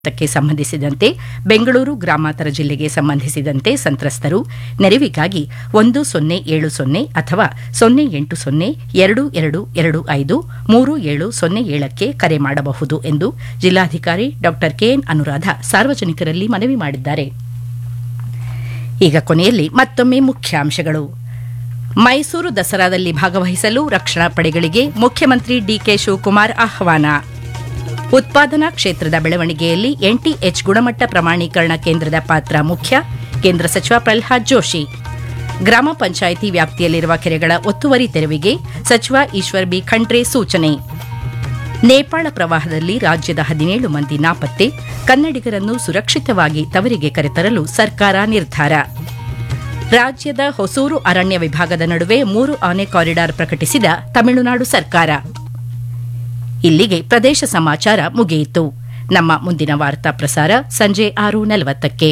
ಕ್ಕೆ ಸಂಬಂಧಿಸಿದಂತೆ ಬೆಂಗಳೂರು ಗ್ರಾಮಾಂತರ ಜಿಲ್ಲೆಗೆ ಸಂಬಂಧಿಸಿದಂತೆ ಸಂತ್ರಸ್ತರು ನೆರವಿಗಾಗಿ ಒಂದು ಸೊನ್ನೆ ಏಳು ಸೊನ್ನೆ ಅಥವಾ ಸೊನ್ನೆ ಎಂಟು ಸೊನ್ನೆ ಎರಡು ಎರಡು ಎರಡು ಐದು ಮೂರು ಏಳು ಸೊನ್ನೆ ಏಳಕ್ಕೆ ಕರೆ ಮಾಡಬಹುದು ಎಂದು ಜಿಲ್ಲಾಧಿಕಾರಿ ಡಾ ಕೆಎನ್ ಅನುರಾಧ ಸಾರ್ವಜನಿಕರಲ್ಲಿ ಮನವಿ ಮಾಡಿದ್ದಾರೆ ಈಗ ಕೊನೆಯಲ್ಲಿ ಮತ್ತೊಮ್ಮೆ ಮುಖ್ಯಾಂಶಗಳು ಮೈಸೂರು ದಸರಾದಲ್ಲಿ ಭಾಗವಹಿಸಲು ರಕ್ಷಣಾ ಪಡೆಗಳಿಗೆ ಮುಖ್ಯಮಂತ್ರಿ ಡಿಕೆ ಶಿವಕುಮಾರ್ ಆಹ್ವಾನ ಉತ್ಪಾದನಾ ಕ್ಷೇತ್ರದ ಬೆಳವಣಿಗೆಯಲ್ಲಿ ಎನ್ಟಿಎಚ್ ಗುಣಮಟ್ಟ ಪ್ರಮಾಣೀಕರಣ ಕೇಂದ್ರದ ಪಾತ್ರ ಮುಖ್ಯ ಕೇಂದ್ರ ಸಚಿವ ಪ್ರಲ್ಹಾದ್ ಜೋಶಿ ಗ್ರಾಮ ಪಂಚಾಯಿತಿ ವ್ಯಾಪ್ತಿಯಲ್ಲಿರುವ ಕೆರೆಗಳ ಒತ್ತುವರಿ ತೆರವಿಗೆ ಸಚಿವ ಈಶ್ವರ್ ಬಿ ಖಂಡ್ರೆ ಸೂಚನೆ ನೇಪಾಳ ಪ್ರವಾಹದಲ್ಲಿ ರಾಜ್ಯದ ಹದಿನೇಳು ಮಂದಿ ನಾಪತ್ತೆ ಕನ್ನಡಿಗರನ್ನು ಸುರಕ್ಷಿತವಾಗಿ ತವರಿಗೆ ಕರೆತರಲು ಸರ್ಕಾರ ನಿರ್ಧಾರ ರಾಜ್ಯದ ಹೊಸೂರು ಅರಣ್ಯ ವಿಭಾಗದ ನಡುವೆ ಮೂರು ಆನೆ ಕಾರಿಡಾರ್ ಪ್ರಕಟಿಸಿದ ತಮಿಳುನಾಡು ಸರ್ಕಾರ ಇಲ್ಲಿಗೆ ಪ್ರದೇಶ ಸಮಾಚಾರ ಮುಗಿಯಿತು ನಮ್ಮ ಮುಂದಿನ ವಾರ್ತಾ ಪ್ರಸಾರ ಸಂಜೆ ಆರು ನಲವತ್ತಕ್ಕೆ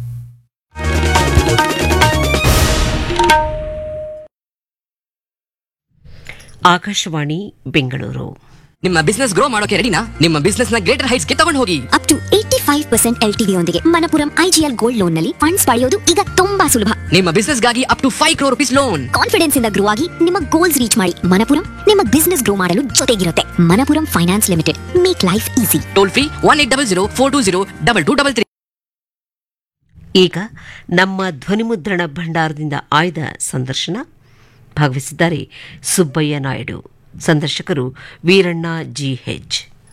ಆಕಾಶವಾಣಿ ಬೆಂಗಳೂರು ನಿಮ್ಮ ಬಿಸ್ನೆಸ್ ಗ್ರೋ ಮಾಡೋಕೆ ರೆಡಿನಾ ನಿಮ್ಮ ಬಿಸ್ನೆಸ್ ನ ಗ್ರೇಟರ್ ಹೈಟ್ಸ್ ಗೆ ತಗೊಂಡು ಹೋಗಿ up to eight five percent L ಯೊಂದಿಗೆ ಮನಪುರಂ ಐಜಿಎಲ್ ಗೋಲ್ಡ್ ಲೋನ್ ನಲ್ಲಿ ಫಂಡ್ಸ್ ಪಡೆಯೋದು ಈಗ ತುಂಬಾ ಸುಲಭ ನಿಮ್ಮ ಬಿಸ್ನೆಸ್ ಗಾಗಿ up to five crore rupees loan confidence ಇಂದ ಗ್ರೋ ಆಗಿ ನಿಮ್ಮ ಗೋಲ್ಸ್ ರೀಚ್ ಮಾಡಿ ಮನಪುರಂ ನಿಮ್ಮ ಬಿಸ್ನೆಸ್ ಗ್ರೋ ಮಾಡಲು ಜೊತೆಗಿರುತ್ತೆ Manappuram finance limited make life easy toll free one eight double zero four two zero double two double three ಈಗ ನಮ್ಮ ಧ್ವನಿಮುದ್ರಣ ಭಂಡಾರದಿಂದ ಆಯ್ದ ಸಂದರ್ಶನ ಭಾಗವಹಿಸಿದ್ದಾರೆ ಸುಬ್ಬಯ್ಯ ನಾಯ್ಡು ಸಂದರ್ಶಕರು ವೀರಣ್ಣ ಜಿ ಹೆಚ್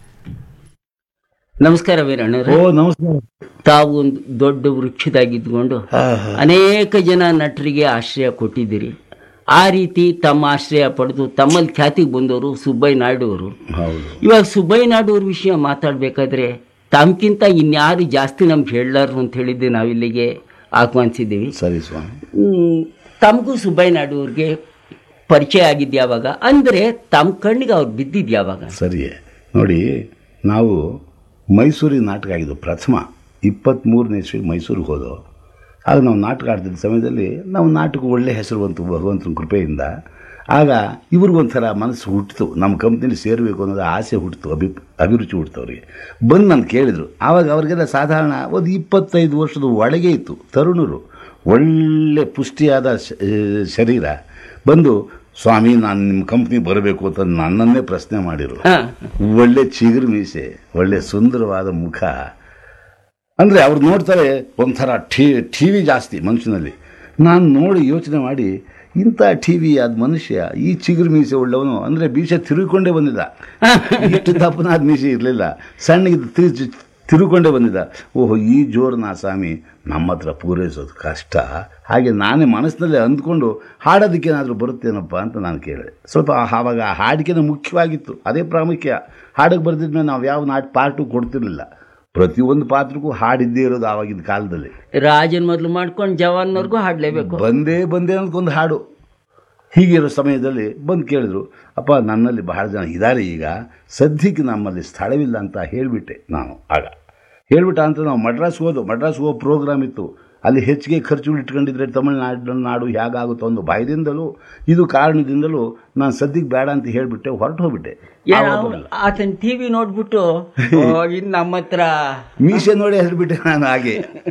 ನಮಸ್ಕಾರ ವೀರಣ್ಣವ್ರೆ ಓ ನಮಸ್ಕಾರ ತಾವು ಒಂದು ದೊಡ್ಡ ವೃಕ್ಷದಾಗಿದ್ದುಕೊಂಡು ಅನೇಕ ಜನ ನಟರಿಗೆ ಆಶ್ರಯ ಕೊಟ್ಟಿದ್ದೀರಿ ಆ ರೀತಿ ತಮ್ಮ ಆಶ್ರಯ ಪಡೆದು ತಮ್ಮಲ್ಲಿ ಖ್ಯಾತಿಗೆ ಬಂದವರು ಸುಬ್ಬಯ್ಯ ನಾಯ್ಡು ಅವರು ಹೌದು ಇವಾಗ ಸುಬ್ಬಯ್ಯ ನಾಯ್ಡು ಅವ್ರ ವಿಷಯ ಮಾತಾಡಬೇಕಾದ್ರೆ ತಮ್ಗಿಂತ ಇನ್ಯಾರು ಜಾಸ್ತಿ ನಮ್ಗೆ ಹೇಳಲಾರು ಅಂತ ಹೇಳಿದ್ದೆ ನಾವಿಲ್ಲಿಗೆ ಆಹ್ವಾನಿಸಿದ್ದೀವಿ ಸರಿ ಸ್ವಾಮಿ ಹ್ಮ್, ತಮಗೂ ಸುಬ್ಬಯ್ಯ ನಾಯ್ಡು ಅವ್ರಿಗೆ ಪರಿಚಯ ಆಗಿದ್ದು ಯಾವಾಗ ಅಂದರೆ ತಮ್ಮ ಕಣ್ಣಿಗೆ ಅವ್ರು ಬಿದ್ದಿದ್ದು ಯಾವಾಗ ಸರಿ ನೋಡಿ ನಾವು ಮೈಸೂರಿಗೆ ನಾಟಕ ಆಗಿದ್ದು ಪ್ರಥಮ ಇಪ್ಪತ್ತ್ಮೂರನೇ ಇಸ್ವಿಗೆ ಮೈಸೂರಿಗೆ ಹೋದೋ ಆಗ ನಾವು ನಾಟಕ ಆಡ್ತಿದ್ದ ಸಮಯದಲ್ಲಿ ನಾವು ನಾಟಕ ಒಳ್ಳೆ ಹೆಸರು ಬಂತು ಭಗವಂತನ ಕೃಪೆಯಿಂದ ಆಗ ಇವ್ರಿಗೊಂಥರ ಮನಸ್ಸು ಹುಟ್ಟಿತು ನಮ್ಮ ಕಂಪ್ನಿಲಿ ಸೇರಬೇಕು ಅನ್ನೋದು ಆಸೆ ಹುಟ್ಟಿತು ಅಭಿ ಅಭಿರುಚಿ ಹುಟ್ಟಿತು ಅವರಿಗೆ ಬಂದು ನಾನು ಕೇಳಿದರು ಆವಾಗ ಅವ್ರಿಗೆಲ್ಲ ಸಾಧಾರಣ ಒಂದು ಇಪ್ಪತ್ತೈದು ವರ್ಷದ ಒಳಗೆ ಇತ್ತು ತರುಣರು ಒಳ್ಳೆ ಪುಷ್ಟಿಯಾದ ಶ- ಶರೀರ ಬಂದು ಸ್ವಾಮಿ ನಾನು ನಿಮ್ಮ ಕಂಪ್ನಿ ಬರಬೇಕು ಅಂತ ನನ್ನನ್ನೇ ಪ್ರಶ್ನೆ ಮಾಡಿರು ಹಾ. ಒಳ್ಳೆ ಚಿಗುರು ಮೀಸೆ ಒಳ್ಳೆ ಸುಂದರವಾದ ಮುಖ ಅಂದರೆ ಅವ್ರು ನೋಡ್ತಾರೆ ಒಂಥರ ಟಿ ಟಿ ವಿ ಜಾಸ್ತಿ ಮನುಷ್ಯನಲ್ಲಿ ನಾನು ನೋಡಿ ಯೋಚನೆ ಮಾಡಿ ಇಂಥ ಟಿ ವಿ ಆದ ಮನುಷ್ಯ ಈ ಚಿಗುರು ಮೀಸೆ ಉಳ್ಳವನು ಅಂದರೆ ಮೀಸೆ ತಿರುಗಿಕೊಂಡೇ ಬಂದಿದ್ದ ಇಷ್ಟು ದಪ್ಪನಾದ ಮೀಸೆ ಇರಲಿಲ್ಲ ಸಣ್ಣಗಿದ್ದು ತಿರುಗಿ ತಿರುಗಿಕೊಂಡೇ ಬಂದಿದ್ದ ಓಹೋ ಈ ಜೋರನ ಸ್ವಾಮಿ ನಮ್ಮ ಹತ್ರ ಪೂರೈಸೋದು ಕಷ್ಟ ಹಾಗೆ ನಾನೇ ಮನಸ್ಸಿನಲ್ಲೇ ಅಂದ್ಕೊಂಡು ಹಾಡೋದಕ್ಕೇನಾದರೂ ಬರುತ್ತೇನಪ್ಪ ಅಂತ ನಾನು ಕೇಳಿದೆ ಸ್ವಲ್ಪ ಆವಾಗ ಆ ಹಾಡಿಕೆನೇ ಮುಖ್ಯವಾಗಿತ್ತು ಅದೇ ಪ್ರಾಮುಖ್ಯ ಹಾಡಿಗೆ ಬರ್ದಿದ್ಮೇಲೆ ನಾವು ಯಾವ ನಾಟ್ ಪಾರ್ಟು ಕೊಡ್ತಿರ್ಲಿಲ್ಲ ಪ್ರತಿಯೊಂದು ಪಾತ್ರಕ್ಕೂ ಹಾಡಿದ್ದೇ ಇರೋದು ಆವಾಗಿನ ಕಾಲದಲ್ಲಿ ರಾಜನ್ ಮೊದಲು ಮಾಡ್ಕೊಂಡು ಜವಾನ್ನವ್ರಿಗೂ ಹಾಡ್ಲೇಬೇಕು ಬಂದೇ ಬಂದೇ ಅನ್ನೋದಕ್ಕೊಂದು ಹಾಡು ಹೀಗಿರೋ ಸಮಯದಲ್ಲಿ ಬಂದು ಕೇಳಿದ್ರು ಅಪ್ಪ ನನ್ನಲ್ಲಿ ಬಹಳ ಜನ ಇದ್ದಾರೆ ಈಗ ಸದ್ಯಕ್ಕೆ ನಮ್ಮಲ್ಲಿ ಸ್ಥಳವಿಲ್ಲ ಅಂತ ಹೇಳಿಬಿಟ್ಟೆ ನಾನು ಆಗ ಹೇಳ್ಬಿಟ್ಟ ಅಂತ ನಾವು ಮಡ್ರಾಸ್ ಹೋದು ಮಡ್ರಾಸ್ ಹೋಗೋ ಪ್ರೋಗ್ರಾಮ್ ಇತ್ತು ಅಲ್ಲಿ ಹೆಚ್ಚಿಗೆ ಖರ್ಚುಗಳು ಇಟ್ಕೊಂಡಿದ್ರೆ ತಮಿಳುನಾಡು ನಾಡು ಹೇಗಾಗುತ್ತೋ ಒಂದು ಭಯದಿಂದಲೂ ಇದು ಕಾರಣದಿಂದಲೂ ನಾನು ಸದ್ಯಕ್ಕೆ ಬೇಡ ಅಂತ ಹೇಳಿಬಿಟ್ಟೆ ಹೊರಟು ಹೋಗ್ಬಿಟ್ಟೆ ಆವಾಗ ಬರಲ್ಲ. ಆತನ ಟಿವಿ ನೋಡ್ಬಿಟ್ಟು ಇನ್ ನಮ್ಮ ಹತ್ರ ಮೀಸೆ ನೋಡಿ ಹೆಸರುಬಿಟ್ಟೆ ನಾನು ಹಾಗೆ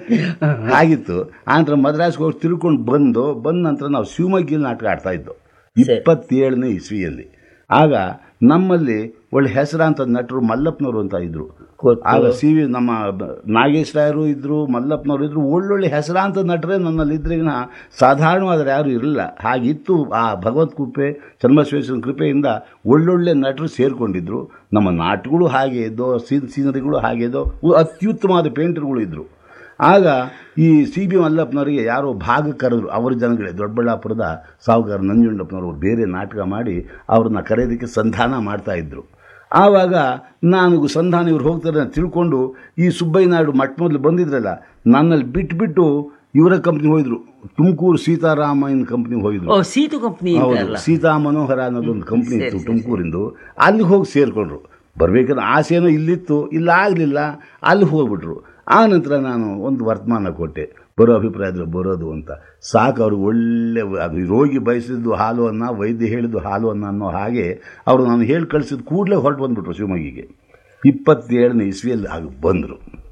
ಆಗಿತ್ತು ಆನಂತರ ಮದ್ರಾಸ್ಗೆ ಹೋಗಿ ತಿಳ್ಕೊಂಡು ಬಂದು ಬಂದ ನಂತರ ನಾವು ಶಿವಮೊಗ್ಗಲ್ಲಿ ನಾಟಕ ಆಡ್ತಾ ಇದ್ದು ಇಪ್ಪತ್ತೇಳನೇ ಇಸ್ವಿಯಲ್ಲಿ ಆಗ ನಮ್ಮಲ್ಲಿ ಒಳ್ಳೆ ಹೆಸರಾಂತ ನಟರು ಮಲ್ಲಪ್ಪನವರು ಅಂತ ಇದ್ರು ಆಗ ಸಿ ವಿ ನಮ್ಮ ಬ- ನಾಗೇಶ್ ರಾಯರು ಇದ್ರು ಮಲ್ಲಪ್ಪನವರು ಇದ್ರು ಒಳ್ಳೊಳ್ಳೆ ಹೆಸರಾಂತ ನಟರೇ ನನ್ನಲ್ಲಿ ಇದ್ರಿಗಿನ ಸಾಧಾರಣವಾದ್ರೆ ಯಾರು ಇರಲಿಲ್ಲ ಹಾಗಿತ್ತು ಆ ಭಗವತ್ ಕೃಪೆ ಚನ್ನಬಸವೇಶ್ವರನ ಕೃಪೆಯಿಂದ ಒಳ್ಳೊಳ್ಳೆ ನಟರು ಸೇರಿಕೊಂಡಿದ್ರು ನಮ್ಮ ನಾಟಗಳು ಹಾಗೆ ಇದ್ದೋ ಸೀನ್ ಸೀನರಿಗಳು ಹಾಗೆ ಇದ್ದೋ ಉ- ಅತ್ಯುತ್ತಮವಾದ ಪೇಂಟರ್ಗಳು ಇದ್ದರು ಆಗ ಈ ಸಿ ಬಿ ಮಲ್ಲಪ್ಪನವರಿಗೆ ಯಾರೋ ಭಾಗ ಕರೆದ್ರು ಅವರ ಜನಗಳೇ ದೊಡ್ಡಬಳ್ಳಾಪುರದ ಸಾಹುಕಾರ ನಂಜುಂಡಪ್ಪನವರು ಬೇರೆ ನಾಟಕ ಮಾಡಿ ಅವ್ರನ್ನ ಕರೆಯೋದಕ್ಕೆ ಸಂಧಾನ ಮಾಡ್ತಾ ಇದ್ರು ಆವಾಗ ನಾನು ಸಂಧಾನ ಇವ್ರು ಹೋಗ್ತಾರೆ ಅಂತ ತಿಳ್ಕೊಂಡು ಈ ಸುಬ್ಬಯ್ಯ ನಾಯ್ಡು ಮಟ್ಟ ಮೊದಲು ಬಂದಿದ್ರಲ್ಲ ನನ್ನಲ್ಲಿ ಬಿಟ್ಬಿಟ್ಟು ಇವರ ಕಂಪ್ನಿ ಹೋಗಿದ್ರು ತುಮಕೂರು ಸೀತಾರಾಮಯ್ಯನ ಕಂಪ್ನಿಗೆ ಹೋಗಿದ್ರು ಓ ಸೀತು ಕಂಪ್ನಿ ಹೌದು ಸೀತಾ ಮನೋಹರ ಅನ್ನೋದೊಂದು ಕಂಪ್ನಿ ಇತ್ತು ತುಮಕೂರಿಂದು ಅಲ್ಲಿ ಹೋಗಿ ಸೇರಿಕೊಂಡ್ರು ಬರ್ಬೇಕಾದ್ರೆ ಆಸೆನೋ ಇಲ್ಲಿತ್ತು ಇಲ್ಲ ಆಗಲಿಲ್ಲ ಅಲ್ಲಿ ಹೋಗ್ಬಿಟ್ರು ಆ ನಂತರ ನಾನು ಒಂದು ವರ್ತಮಾನ ಕೊಟ್ಟೆ ಬರೋ ಅಭಿಪ್ರಾಯದಲ್ಲಿ ಬರೋದು ಅಂತ ಸಾಕು ಅವ್ರಿಗೆ ಒಳ್ಳೆ ಅದು ರೋಗಿ ಬಯಸಿದ್ದು ಹಾಲು ಅನ್ನ ವೈದ್ಯ ಹೇಳಿದ್ದು ಹಾಲು ಅನ್ನ ಅನ್ನೋ ಹಾಗೆ ಅವರು ನಾನು ಹೇಳಿ ಕಳಿಸಿದ ಕೂಡಲೇ ಹೊರಟು ಬಂದ್ಬಿಟ್ರು ಶಿವಮೊಗ್ಗಿಗೆ ಇಪ್ಪತ್ತೇಳನೇ ಇಸ್ವಿಯಲ್ಲಿ ಆಗ ಬಂದರು